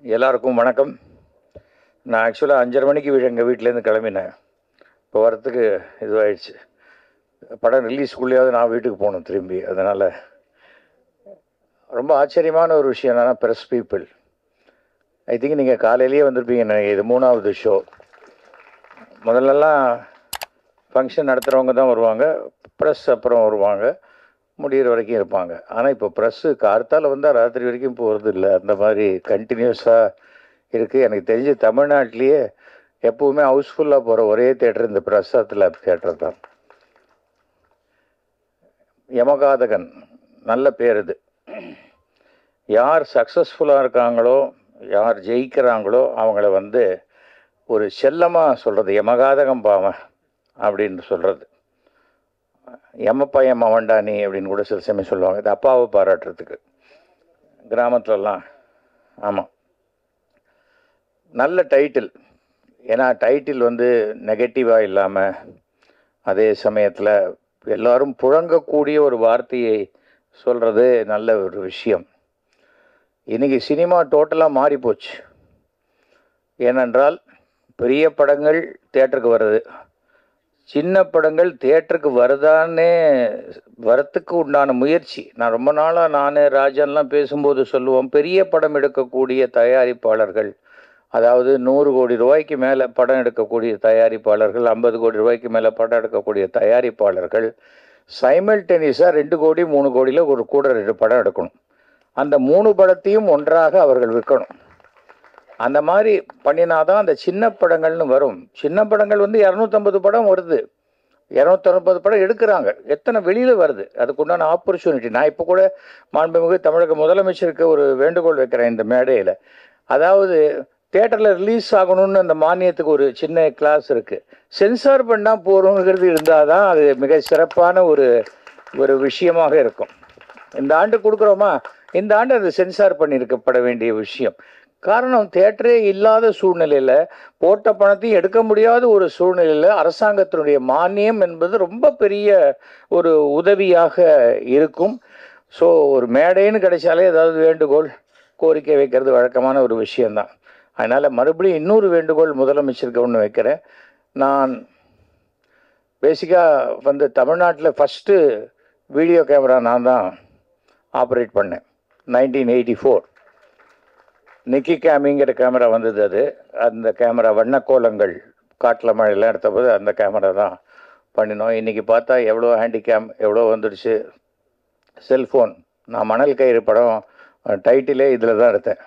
எல்லாருக்கும் வணக்கம் நான் ஆக்சுவலாக அஞ்சரை மணிக்கு வீ- எங்கள் வீட்டிலேருந்து கிளம்பினேன் இப்போ வரத்துக்கு இதுவாகிடுச்சு படம் ரிலீஸ்க்குள்ளேயாவது நான் வீட்டுக்கு போகணும் திரும்பி அதனால் ரொம்ப ஆச்சரியமான ஒரு விஷயம் என்னன்னா ப்ரெஸ் பீப்புள் ஐ திங்க் நீங்கள் காலையிலேயே வந்திருப்பீங்க நினைக்கிறேன். இது மூணாவது ஷோ முதல்லலாம் ஃபங்க்ஷன் நடத்துகிறவங்க தான் வருவாங்க ப்ரெஸ் அப்புறம் வருவாங்க முடிகிற வரைக்கும் இருப்பாங்க ஆனால் இப்போ ப்ரெஸ்ஸு கார்த்தால வந்தால் ராத்திரி வரைக்கும் போகிறது இல்லை அந்த மாதிரி கண்டினியூஸாக இருக்குது எனக்கு தெரிஞ்சு தமிழ்நாட்டிலேயே எப்போவுமே ஹவுஸ்ஃபுல்லாக போகிற ஒரே தேட்டர் இந்த பிரசாத்தில் தேட்டர் தான் யமகாதகன் நல்ல பேர் இது யார் சக்ஸஸ்ஃபுல்லாக இருக்காங்களோ யார் ஜெயிக்கிறாங்களோ அவங்கள வந்து ஒரு செல்லமாக சொல்கிறது யமகாதகம் பாவன் அப்படின்னு சொல்கிறது எம்மப்பையன் மவன்டா நீ அப்படின்னு கூட சில சமயம் சொல்லுவாங்க இது அப்பாவை பாராட்டுறதுக்கு கிராமத்துலலாம் ஆமாம் நல்ல டைட்டில் ஏன்னா டைட்டில் வந்து நெகட்டிவாக இல்லாமல் அதே சமயத்தில் எல்லாரும் புழங்கக்கூடிய ஒரு வார்த்தையை சொல்கிறது நல்ல ஒரு விஷயம் இன்றைக்கி சினிமா டோட்டலாக மாறி போச்சு ஏனென்றால் பெரிய படங்கள் தேட்டருக்கு வருது சின்ன படங்கள் தேட்டருக்கு வருதான்னே வரத்துக்கு உண்டான முயற்சி நான் ரொம்ப நாளாக நான் ராஜன்லாம் பேசும்போது சொல்லுவோம் பெரிய படம் எடுக்கக்கூடிய தயாரிப்பாளர்கள் அதாவது நூறு கோடி ரூபாய்க்கு மேலே படம் எடுக்கக்கூடிய தயாரிப்பாளர்கள் ஐம்பது கோடி ரூபாய்க்கு மேலே படம் எடுக்கக்கூடிய தயாரிப்பாளர்கள் சைமல்டேனியஸாக ரெண்டு கோடி மூணு கோடியில் ஒரு கூட ரெண்டு படம் எடுக்கணும் அந்த மூணு படத்தையும் ஒன்றாக அவர்கள் விற்கணும் அந்த மாதிரி பண்ணினாதான் அந்த சின்ன படங்கள்னு வரும் சின்ன படங்கள் வந்து இரநூத்தம்பது படம் வருது இரநூத்தம்பது படம் எடுக்கிறாங்க எத்தனை வெளியில் வருது அதுக்குண்டான ஆப்பர்ச்சுனிட்டி நான் இப்போ கூட மாண்புமிகு தமிழக முதலமைச்சருக்கு ஒரு வேண்டுகோள் வைக்கிறேன் இந்த மேடையில் அதாவது தேட்டரில் ரிலீஸ் ஆகணும்னு அந்த மானியத்துக்கு ஒரு சின்ன கிளாஸ் இருக்குது சென்சார் பண்ணால் போகிறோங்கிறது இருந்தால் தான் அது மிக சிறப்பான ஒரு ஒரு விஷயமாக இருக்கும் இந்த ஆண்டு கொடுக்குறோமா இந்த ஆண்டு அது சென்சார் பண்ணியிருக்கப்பட வேண்டிய விஷயம் காரணம் தேட்டரே இல்லாத சூழ்நிலையில் போட்ட பணத்தையும் எடுக்க முடியாத ஒரு சூழ்நிலையில் அரசாங்கத்தினுடைய மானியம் என்பது ரொம்ப பெரிய ஒரு உதவியாக இருக்கும் ஸோ ஒரு மேடைன்னு கிடைச்சாலே ஏதாவது வேண்டுகோள் கோரிக்கை வைக்கிறது வழக்கமான ஒரு விஷயந்தான் அதனால் மறுபடியும் இன்னொரு வேண்டுகோள் முதலமைச்சருக்கு ஒன்று வைக்கிறேன் நான் பேசிக்காக வந்து தமிழ்நாட்டில் ஃபஸ்ட்டு வீடியோ கேமரா நான் தான் ஆப்ரேட் பண்ணேன் நைன்டீன் எயிட்டி ஃபோர் நிக்கி கேமிங்கிற கேமரா வந்தது அது அந்த கேமரா வண்ணக்கோலங்கள் காட்டில் மழையெல்லாம் எடுத்தபோது அந்த கேமரா தான் பண்ணினோம் இன்றைக்கி பார்த்தா எவ்வளோ ஹேண்டிகேம் எவ்வளோ வந்துடுச்சு செல்ஃபோன் நான் மணல் கயிறு படம் டைட்டிலே இதில் தான் எடுத்தேன்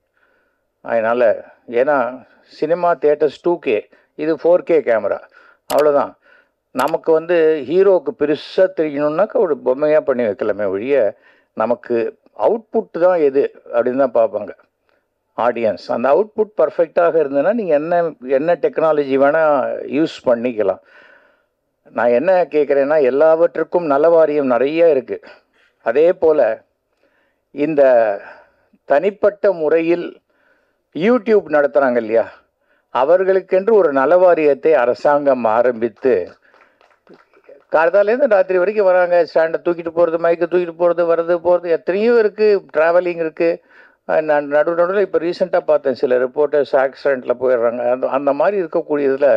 அதனால் ஏன்னா சினிமா தியேட்டர்ஸ் டூ கே இது ஃபோர் கே கேமரா அவ்வளோதான் நமக்கு வந்து ஹீரோவுக்கு பெருசாக தெரியணுன்னாக்கா ஒரு பொம்மையாக பண்ணி வைக்கலாமே ஒழிய நமக்கு அவுட்புட் தான் எது அப்படின்னு தான் பார்ப்பாங்க ஆடியன்ஸ் அந்த அவுட்புட் பர்ஃபெக்டாக இருந்ததுன்னா நீங்கள் என்ன என்ன டெக்னாலஜி வேணால் யூஸ் பண்ணிக்கலாம் நான் என்ன கேட்குறேன்னா எல்லாவற்றுக்கும் நலவாரியம் நிறைய இருக்குது அதே போல் இந்த தனிப்பட்ட முறையில் யூடியூப் நடத்துகிறாங்க இல்லையா அவர்களுக்கென்று ஒரு நலவாரியத்தை அரசாங்கம் ஆரம்பித்து காலத்தாலேருந்து ராத்திரி வரைக்கும் வராங்க ஸ்டாண்டை தூக்கிட்டு போகிறது மைக்கை தூக்கிட்டு போகிறது வர்றது போகிறது எத்தனையோ இருக்குது ட்ராவலிங் இருக்குது நான் நடு நடுவில் இப்போ ரீசெண்டாக பார்த்தேன் சில ரிப்போர்ட்டர்ஸ் ஆக்சிடெண்ட்டில் போயிடுறாங்க அந்த அந்த மாதிரி இருக்கக்கூடியதில்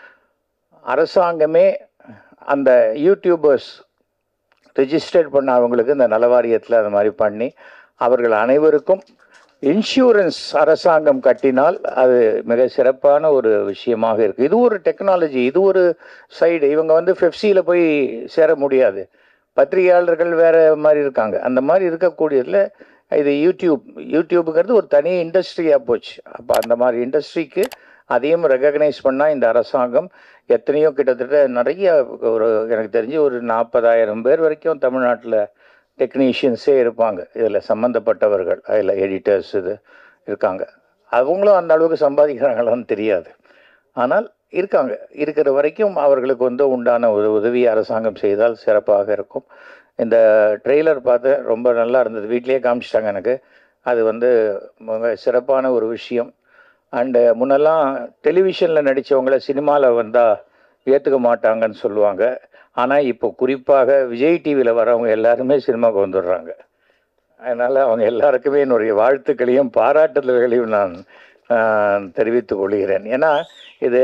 அரசாங்கமே அந்த யூடியூபர்ஸ் ரிஜிஸ்டர்ட் பண்ண அவங்களுக்கு இந்த நலவாரியத்தில் அது மாதிரி பண்ணி அவர்கள் அனைவருக்கும் இன்சூரன்ஸ் அரசாங்கம் கட்டினால் அது மிக சிறப்பான ஒரு விஷயமாக இருக்குது இது ஒரு டெக்னாலஜி இது ஒரு சைடு இவங்க வந்து ஃபெஃப்சியில் போய் சேர முடியாது பத்திரிகையாளர்கள் வேறு மாதிரி இருக்காங்க அந்த மாதிரி இருக்கக்கூடியதில் இது யூடியூப் யூடியூப்புங்கிறது ஒரு தனி இண்டஸ்ட்ரியாக போச்சு அப்போ அந்த மாதிரி இண்டஸ்ட்ரிக்கு அதையும் ரெகக்னைஸ் பண்ணால் இந்த அரசாங்கம் எத்தனையோ கிட்டத்தட்ட நிறைய ஒரு எனக்கு தெரிஞ்சு ஒரு நாற்பதாயிரம் பேர் வரைக்கும் தமிழ்நாட்டில் டெக்னீஷியன்ஸே இருப்பாங்க இதில் சம்மந்தப்பட்டவர்கள் அதில் எடிட்டர்ஸ் இது இருக்காங்க அவங்களும் அந்த அளவுக்கு சம்பாதிக்கிறாங்களான்னு தெரியாது ஆனால் இருக்காங்க இருக்கிற வரைக்கும் அவர்களுக்கு வந்து உண்டான ஒரு உதவி அரசாங்கம் செய்தால் சிறப்பாக இருக்கும் இந்த ட்ரெய்லர் பார்த்தேன் ரொம்ப நல்லா இருந்தது வீட்லேயே காமிச்சிட்டாங்க எனக்கு அது வந்து மிக சிறப்பான ஒரு விஷயம் அண்டு முன்னெல்லாம் டெலிவிஷனில் நடித்தவங்கள சினிமாவில் வந்தால் ஏற்றுக்க மாட்டாங்கன்னு சொல்லுவாங்க ஆனால் இப்போ குறிப்பாக விஜய் டிவியில் வரவங்க எல்லாருமே சினிமாவுக்கு வந்துடுறாங்க அதனால் அவங்க எல்லாருக்குமே என்னுடைய வாழ்த்துக்களையும் பாராட்டுதல்களையும் நான் ஆஹ், தெரிவித்துக் கொள்கிறேன் ஏன்னா இது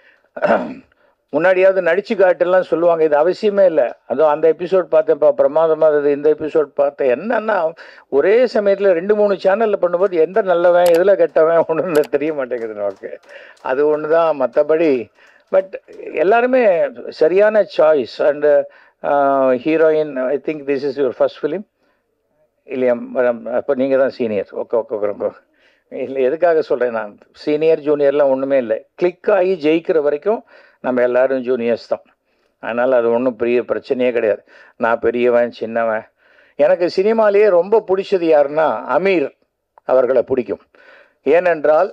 முன்னாடியாவது நடிச்சு காட்டெல்லாம் சொல்லுவாங்க இது அவசியமே இல்லை அதுவும் அந்த எபிசோட் பார்த்தேன்ப்பா பிரமாதமாக இருந்தது இந்த எபிசோட் பார்த்தேன் என்னன்னா ஒரே சமயத்தில் ரெண்டு மூணு சேனலில் பண்ணும்போது எந்த நல்லவன் எதில் கெட்டவன் ஒன்றும் தெரிய மாட்டேங்குது நமக்கு அது ஒன்று தான் மற்றபடி பட் எல்லாருமே சரியான choice and heroine I think this is your first film இல்லையா மேடம் அப்போ நீங்கள் தான் சீனியர் ஓகே ஓகே ஓகே இல்லை எதுக்காக சொல்கிறேன் நான் சீனியர் ஜூனியர்லாம் ஒன்றுமே இல்லை கிளிக் ஆகி ஜெயிக்கிற வரைக்கும் நம்ம எல்லாரும் ஜூனியர்ஸ் தான் அதனால் அது ஒன்றும் பெரிய பிரச்சனையே கிடையாது நான் பெரியவன் சின்னவன் எனக்கு சினிமாலேயே ரொம்ப பிடிச்சது யாருன்னா அமீர் அவர்களை பிடிக்கும் ஏனென்றால்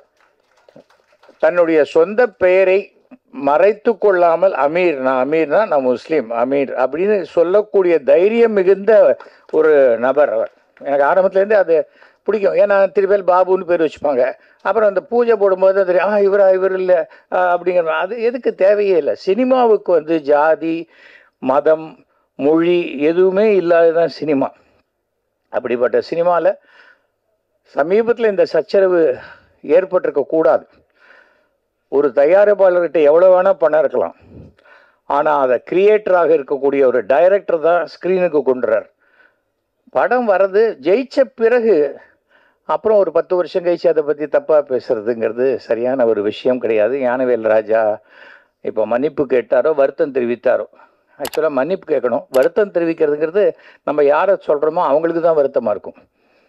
தன்னுடைய சொந்த பெயரை மறைத்து கொள்ளாமல் அமீர் நான் அமீர்னா நான் முஸ்லீம் அமீர் அப்படின்னு சொல்லக்கூடிய தைரியம் மிகுந்த ஒரு நபர் அவர் எனக்கு ஆரம்பத்துலேருந்தே அது பிடிக்கும் ஏன்னா திருப்பி பாபுன்னு பேர் வச்சுப்பாங்க அப்புறம் அந்த பூஜை போடும்போது அது ஆ இவரா இவர் இல்லை அப்படிங்கிற அது எதுக்கு தேவையே இல்லை சினிமாவுக்கு வந்து ஜாதி மதம் மொழி எதுவுமே இல்லாததான் சினிமா அப்படிப்பட்ட சினிமாவில் சமீபத்தில் இந்த சச்சரவு ஏற்பட்டிருக்க கூடாது ஒரு தயாரிப்பாளர்கிட்ட எவ்வளோ வேணால் பணம் இருக்கலாம் ஆனால் அதை கிரியேட்டராக இருக்கக்கூடிய ஒரு டைரக்டர் தான் ஸ்க்ரீனுக்கு கொண்டுறார் படம் வர்றது ஜெயிச்ச பிறகு அப்புறம் ஒரு பத்து வருஷம் கழிச்சு அதை பற்றி தப்பாக பேசுறதுங்கிறது சரியான ஒரு விஷயம் கிடையாது ஞானவேல் ராஜா இப்போ மன்னிப்பு கேட்டாரோ வருத்தம் தெரிவித்தாரோ ஆக்சுவலாக மன்னிப்பு கேட்கணும் வருத்தம் தெரிவிக்கிறதுங்கிறது நம்ம யாரை சொல்கிறோமோ அவங்களுக்கு தான் வருத்தமாக இருக்கும்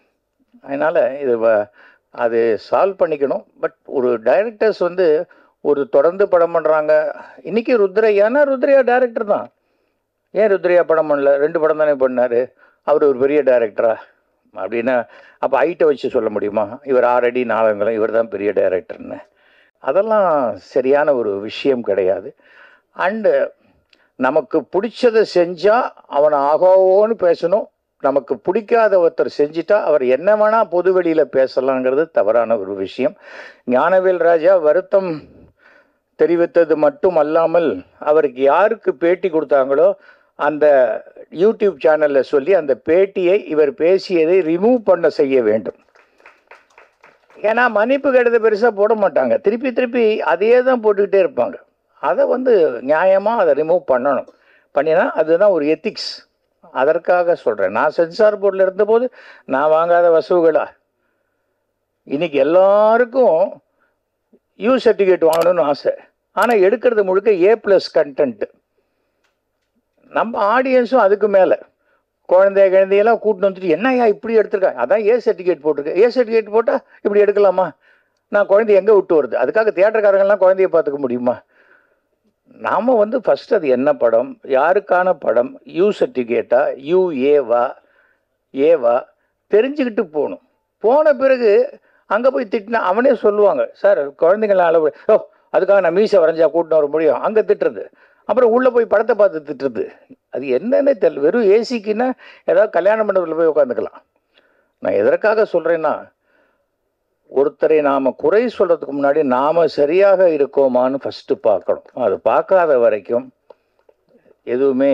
அதனால் இது வ- அது சால்வ் பண்ணிக்கணும் பட் ஒரு டைரக்டர்ஸ் வந்து ஒரு தொடர்ந்து படம் பண்ணுறாங்க இன்றைக்கி ருத்ரையானா ருத்ரையா டைரக்டர் தான் ஏன் ருத்ரையா படம் பண்ணல ரெண்டு படம் தானே பண்ணார் அவர் ஒரு பெரிய டைரக்டரா அப்படின்னா அப்போ ஹைட்டை வச்சு சொல்ல முடியுமா இவர் ஆறடி நாலங்களும் இவர் தான் பெரிய டைரக்டர்னு அதெல்லாம் சரியான ஒரு விஷயம் கிடையாது அண்டு நமக்கு பிடிச்சதை செஞ்சால் அவனை ஆகோன்னு பேசணும் நமக்கு பிடிக்காத ஒருத்தர் செஞ்சிட்டா அவர் என்ன வேணா பொது வெளியில் பேசலாங்கிறது தவறான ஒரு விஷயம் ஞானவேல் ராஜா வருத்தம் தெரிவித்தது மட்டும் அல்லாமல் அவருக்கு யாருக்கு பேட்டி கொடுத்தாங்களோ அந்த யூடியூப் சேனலில் சொல்லி அந்த பேட்டியை இவர் பேசியதை ரிமூவ் பண்ண செய்ய வேண்டும் ஏன்னா மன்னிப்பு கேட்டது பெருசாக போட மாட்டாங்க திருப்பி திருப்பி அதையே தான் போட்டுக்கிட்டே இருப்பாங்க அதை வந்து நியாயமாக அதை ரிமூவ் பண்ணணும் பண்ணினா அதுதான் ஒரு எத்திக்ஸ் அதற்காக சொல்கிறேன் நான் சென்சார் போர்டில் இருந்தபோது நான் வாங்காத வசூகளா இன்னைக்கு எல்லாருக்கும் யூ சர்டிஃபிகேட் வாங்கணும்னு ஆசை ஆனால் எடுக்கிறது முழுக்க ஏ ப்ளஸ் கண்டென்ட் நம்ம ஆடியன்ஸும் அதுக்கு மேலே குழந்தை குழந்தையெல்லாம் கூட்டிட்டு வந்துட்டு என்னய்யா இப்படி எடுத்திருக்காங்க அதான் ஏ சர்டிஃபிகேட் போட்டிருக்கேன் ஏ சர்டிஃபிகேட் போட்டால் இப்படி எடுக்கலாமா நான் குழந்தை எங்கே விட்டு வருது அதுக்காக தியேட்டர்காரங்கெல்லாம் குழந்தைய பார்த்துக்க முடியுமா நாம் வந்து ஃபஸ்ட் அது என்ன படம் யாருக்கான படம் யூ சர்டிஃபிகேட்டா யூ ஏவா ஏவா தெரிஞ்சுக்கிட்டு போகணும் போன பிறகு அங்கே போய் திட்டினா அவனே சொல்லுவாங்க சார் குழந்தைங்களாம் அளவு ஓ அதுக்காக நான் மீசை வரைஞ்சா கூட்டின்னு வர முடியும் அங்கே திட்டுறது அப்புறம் உள்ளே போய் படத்தை பார்த்து திட்டுறது அது என்னன்னே தெரியல வெறும் ஏசிக்குன்னா ஏதாவது கல்யாண மண்டபத்தில் போய் உட்காந்துக்கலாம் நான் எதற்காக சொல்கிறேன்னா ஒருத்தரை நாம் குறை சொல்கிறதுக்கு முன்னாடி நாம் சரியாக இருக்கோமான்னு ஃபஸ்ட்டு பார்க்கணும் அது பார்க்காத வரைக்கும் எதுவுமே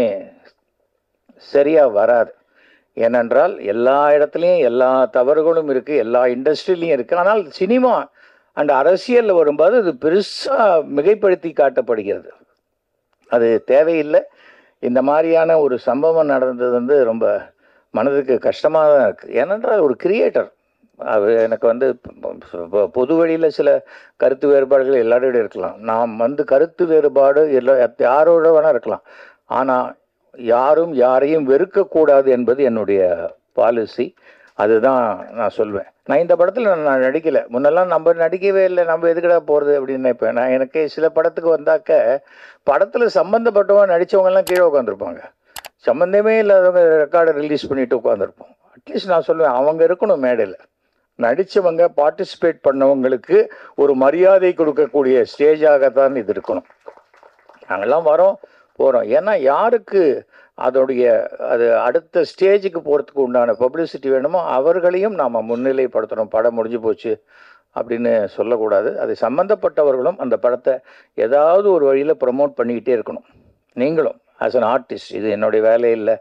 சரியாக வராது ஏனென்றால் எல்லா இடத்துலையும் எல்லா தவறுகளும் இருக்குது எல்லா இண்டஸ்ட்ரியிலையும் இருக்குது ஆனால் சினிமா அண்ட் அரசியலில் வரும்போது அது பெருசாக மிகைப்படுத்தி காட்டப்படுகிறது அது தேவையில்லை இந்த மாதிரியான ஒரு சம்பவம் நடந்தது வந்து ரொம்ப மனதுக்கு கஷ்டமாக தான் இருக்குது ஏனென்றால் ஒரு கிரியேட்டர் அது எனக்கு வந்து பொ- பொது வழியில் சில கருத்து வேறுபாடுகள் எல்லாரோட இருக்கலாம் நாம் வந்து கருத்து வேறுபாடு எல்லா யாரோட வேணால் இருக்கலாம் ஆனால் யாரும் யாரையும் வெறுக்கக்கூடாது என்பது என்னுடைய பாலிசி அதுதான் நான் சொல்வேன் நான் இந்த படத்தில் நான் நடிக்கலை முன்னெல்லாம் நம்ம நடிக்கவே இல்லை நம்ம எதுக்கடா போகிறது அப்படின்னு நினைப்பேன் நான் எனக்கு சில படத்துக்கு வந்தாக்க படத்தில் சம்மந்தப்பட்டவங்க நடித்தவங்கெல்லாம் கீழே உட்காந்துருப்பாங்க சம்மந்தமே இல்லாதவங்க ரெக்கார்டை ரிலீஸ் பண்ணிட்டு உட்காந்துருப்போம் அட்லீஸ்ட் நான் சொல்லுவேன் அவங்க இருக்கணும் மேடையில் நடித்தவங்க பார்ட்டிசிபேட் பண்ணவங்களுக்கு ஒரு மரியாதை கொடுக்கக்கூடிய ஸ்டேஜாகத்தான் இது இருக்கணும் நாங்கெல்லாம் வரோம் போகிறோம் ஏன்னா யாருக்கு அதோடைய அது அடுத்த ஸ்டேஜுக்கு போகிறதுக்கு உண்டான பப்ளிசிட்டி வேணுமோ அவர்களையும் நாம் முன்னிலைப்படுத்தணும் படம் முடிஞ்சு போச்சு அப்படின்னு சொல்லக்கூடாது அது சம்மந்தப்பட்டவர்களும் அந்த படத்தை ஏதாவது ஒரு வழியில் ப்ரமோட் பண்ணிக்கிட்டே இருக்கணும் நீங்களும் ஆஸ் an ஆர்டிஸ்ட் இது என்னுடைய வேலை இல்லை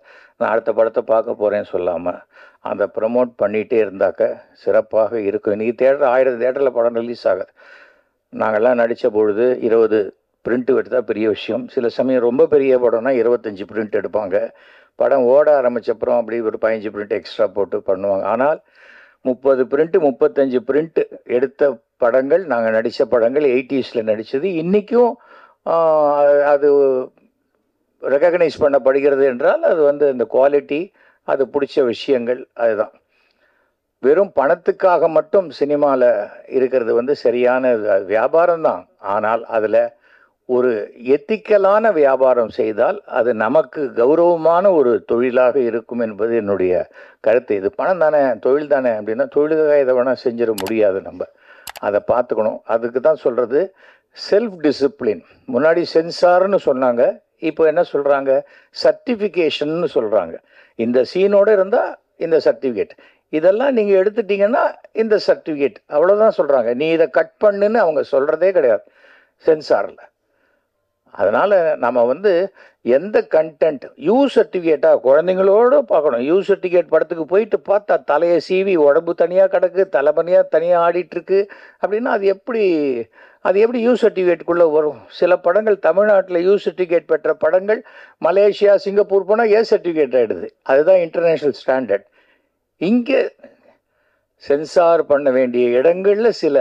நான் அடுத்த படத்தை பார்க்க போகிறேன்னு சொல்லாமல் அதை ப்ரமோட் பண்ணிகிட்டே இருந்தாக்க சிறப்பாக இருக்கும் இன்றைக்கி தேட்டர் ஆயிரம் தேட்டரில் படம் ரிலீஸ் ஆகுது நாங்கள்லாம் நடித்த பொழுது இருபது பிரிண்ட் எடுத்தால் பெரிய விஷயம் சில சமயம் ரொம்ப பெரிய படம்னா இருபத்தஞ்சி பிரிண்ட் எடுப்பாங்க படம் ஓட ஆரம்பிச்சப்புறம் அப்படி ஒரு பதினஞ்சு பிரிண்ட் எக்ஸ்ட்ரா போட்டு பண்ணுவாங்க ஆனால் முப்பது பிரிண்ட்டு முப்பத்தஞ்சு பிரிண்ட் எடுத்த படங்கள் நாங்கள் நடித்த படங்கள் எயிட்டிஸில் நடித்தது இன்றைக்கும் அது ரெக்கக்னைஸ் பண்ணப்படுகிறது என்றால் அது வந்து அந்த குவாலிட்டி அது பிடிச்ச விஷயங்கள் அதுதான் வெறும் பணத்துக்காக மட்டும் சினிமாவில் இருக்கிறது வந்து சரியான வியாபாரம் தான் ஆனால் அதில் ஒரு எத்திக்கலான வியாபாரம் செய்தால் அது நமக்கு கௌரவமான ஒரு தொழிலாக இருக்கும் என்பது என்னுடைய கருத்து இது பணம் தானே தொழில் தானே அப்படின்னா தொழிலுக்காக இதை வேணால் செஞ்சிட முடியாது நம்ம அதை பார்த்துக்கணும் அதுக்கு தான் சொல்கிறது செல்ஃப் டிசிப்ளின் முன்னாடி சென்சார்னு சொன்னாங்க இப்போ என்ன சொல்கிறாங்க சர்டிஃபிகேஷன்னு சொல்கிறாங்க இந்த சீனோடு இருந்தால் இந்த சர்டிஃபிகேட் இதெல்லாம் நீங்கள் எடுத்துட்டீங்கன்னா இந்த சர்டிஃபிகேட் அவ்வளோதான் சொல்கிறாங்க நீ இதை கட் பண்ணுன்னு அவங்க சொல்கிறதே கிடையாது சென்சாரில் அதனால் நம்ம வந்து எந்த கண்டென்ட் யூ சர்டிஃபிகேட்டாக குழந்தைங்களோடு பார்க்கணும் யூ சர்டிஃபிகேட் படத்துக்கு போயிட்டு பார்த்தா தலையை சீவி உடம்பு தனியாக கிடக்கு தலைபனியாக தனியாக ஆடிட்டுருக்கு அப்படின்னா அது எப்படி அது எப்படி யூ சர்டிஃபிகேட்டுக்குள்ளே வரும் சில படங்கள் தமிழ்நாட்டில் யூ சர்டிஃபிகேட் பெற்ற படங்கள் மலேசியா சிங்கப்பூர் போனால் ஏ சர்டிஃபிகேட் ஆகிடுது அதுதான் இன்டர்நேஷ்னல் ஸ்டாண்டர்ட் இங்கே சென்சார் பண்ண வேண்டிய இடங்களில் சில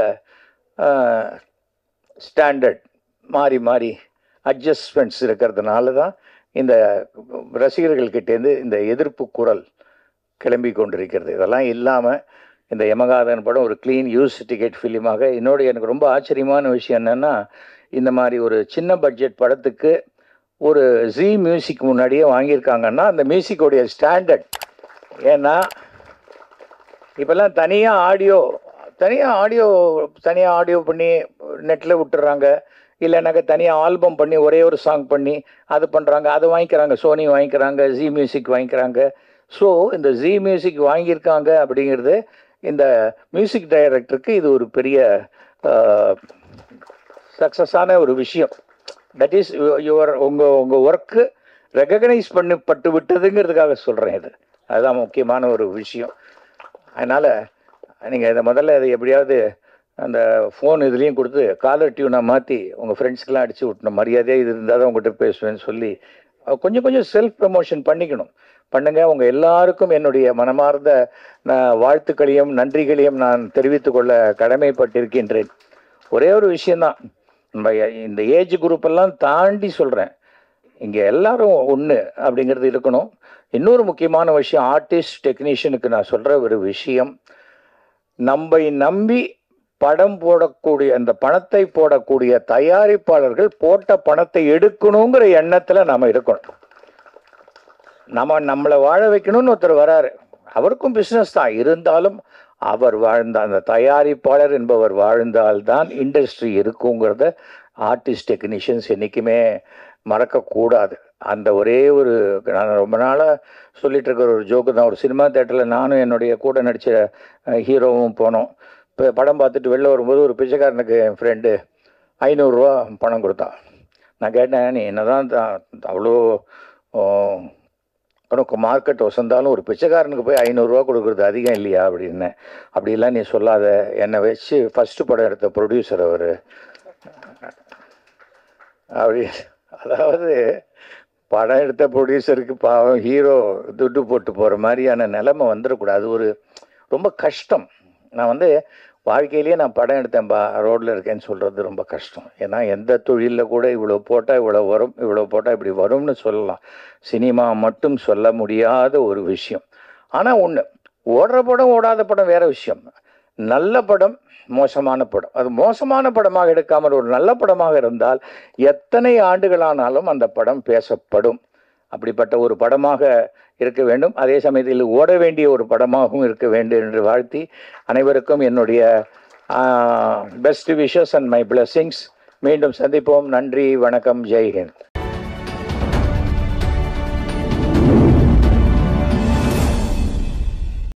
ஸ்டாண்டர்ட் மாறி மாறி அட்ஜஸ்ட்மெண்ட்ஸ் இருக்கிறதுனால தான் இந்த ரசிகர்கள்கிட்டேருந்து இந்த எதிர்ப்பு குரல் கிளம்பி கொண்டிருக்கிறது இதெல்லாம் இல்லாமல் இந்த யமகாதன் படம் ஒரு க்ளீன் யூஸ் டிக்கெட் ஃபிலிமாக என்னோட எனக்கு ரொம்ப ஆச்சரியமான விஷயம் என்னென்னா இந்த மாதிரி ஒரு சின்ன பட்ஜெட் படத்துக்கு ஒரு ஜி மியூசிக் முன்னாடியே வாங்கியிருக்காங்கன்னா அந்த மியூசிக்கோடைய ஸ்டாண்டர்ட் ஏன்னா இப்போல்லாம் தனியாக ஆடியோ தனியாக ஆடியோ தனியாக ஆடியோ பண்ணி நெட்டில் விட்டுறாங்க இல்லைனாக்கா தனியாக ஆல்பம் பண்ணி ஒரே ஒரு சாங் பண்ணி அது பண்ணுறாங்க அது வாங்கிக்கிறாங்க சோனி வாங்கிக்கிறாங்க ஜி மியூசிக் வாங்கிக்கிறாங்க ஸோ இந்த ஜி மியூசிக் வாங்கியிருக்காங்க அப்படிங்கிறது இந்த மியூசிக் டைரக்டருக்கு இது ஒரு பெரிய சக்ஸஸான ஒரு விஷயம் தட் இஸ் யுவர் உங்கள் உங்கள் ஒர்க்கு ரெக்கக்னைஸ் பண்ணப்பட்டு விட்டதுங்கிறதுக்காக சொல்கிறேன் இது அதுதான் முக்கியமான ஒரு விஷயம் அதனால் நீங்கள் இதை முதல்ல இதை எப்படியாவது அந்த ஃபோன் இதுலேயும் கொடுத்து காலர் டியூனை மாற்றி உங்கள் ஃப்ரெண்ட்ஸ்க்கெலாம் அடித்து விட்டணும் மரியாதையாக இது இருந்தால் தான் உங்கள்கிட்ட பேசுவேன்னு சொல்லி கொஞ்சம் கொஞ்சம் செல்ஃப் ப்ரமோஷன் பண்ணிக்கணும் பண்ணுங்க உங்கள் எல்லாருக்கும் என்னுடைய மனமார்ந்த நான் வாழ்த்துக்களையும் நன்றிகளையும் நான் தெரிவித்து கொள்ள கடமைப்பட்டிருக்கின்றேன் ஒரே ஒரு விஷயந்தான் நம்ம இந்த ஏஜ் குரூப்பெல்லாம் தாண்டி சொல்கிறேன் இங்கே எல்லாரும் ஒன்று அப்படிங்கிறது இருக்கணும் இன்னொரு முக்கியமான விஷயம் ஆர்டிஸ்ட் டெக்னீஷியனுக்கு நான் சொல்கிற ஒரு விஷயம் நம்மை நம்பி படம் போடக்கூடிய அந்த பணத்தை போடக்கூடிய தயாரிப்பாளர்கள் போட்ட பணத்தை எடுக்கணுங்கிற எண்ணத்தில் நம்ம இருக்கணும் நம்ம நம்மளை வாழ வைக்கணும்னு ஒருத்தர் வராரு அவருக்கும் பிஸ்னஸ் தான் இருந்தாலும் அவர் வாழ்ந்த அந்த தயாரிப்பாளர் என்பவர் வாழ்ந்தால்தான் இண்டஸ்ட்ரி இருக்குங்கிறத ஆர்டிஸ்ட் டெக்னீஷியன்ஸ் என்றைக்குமே மறக்கக்கூடாது அந்த ஒரே ஒரு நான் ரொம்ப நாளாக சொல்லிட்டு இருக்கிற ஒரு ஜோக்கு தான் ஒரு சினிமா தேட்டரில் நானும் என்னுடைய கூட நடித்த ஹீரோவும் போனோம் இப்போ படம் பார்த்துட்டு வெளில வரும்போது ஒரு பிச்சைக்காரனுக்கு என் ஃப்ரெண்டு ஐநூறுரூவா பணம் கொடுத்தான் நான் கேட்டேன் நீ என்ன தான் அவ்வளோ உனக்கு மார்க்கெட் வசந்தாலும் ஒரு பிச்சைக்காரனுக்கு போய் ஐநூறுரூவா கொடுக்குறது அதிகம் இல்லையா அப்படின்னு அப்படிலாம் நீ சொல்லாத என்னை வச்சு ஃபஸ்ட்டு படம் எடுத்த ப்ரொடியூசர் அவர் அப்படி அதாவது படம் எடுத்த ப்ரொடியூசருக்கு பாவம் ஹீரோ துட்டு போட்டு போகிற மாதிரியான நிலைமை வந்துடக்கூடாது அது ஒரு ரொம்ப கஷ்டம் நான் வந்து வாழ்க்கையிலேயே நான் படம் எடுத்தேன்பா ரோட்டில் இருக்கேன்னு சொல்கிறது ரொம்ப கஷ்டம் ஏன்னா எந்த தொழிலில் கூட இவ்வளோ போட்டால் இவ்வளோ வரும் இவ்வளோ போட்டால் இப்படி வரும்னு சொல்லலாம் சினிமா மட்டும் சொல்ல முடியாத ஒரு விஷயம் ஆனால் ஒன்று ஓடுற படம் ஓடாத படம் வேற விஷயம் நல்ல படம் மோசமான படம் அது மோசமான படமாக எடுக்காமல் ஒரு நல்ல படமாக இருந்தால் எத்தனை ஆண்டுகளானாலும் அந்த படம் பேசப்படும் அப்படிப்பட்ட ஒரு படமாக இருக்க வேண்டும் அதே சமயத்தில் ஓட வேண்டிய ஒரு படமாகவும் இருக்க வேண்டும் என்று வாழ்த்தி அனைவருக்கும் என்னுடைய best wishes and my blessings மீண்டும் சந்திப்போம் நன்றி வணக்கம் ஜெய்ஹிந்த்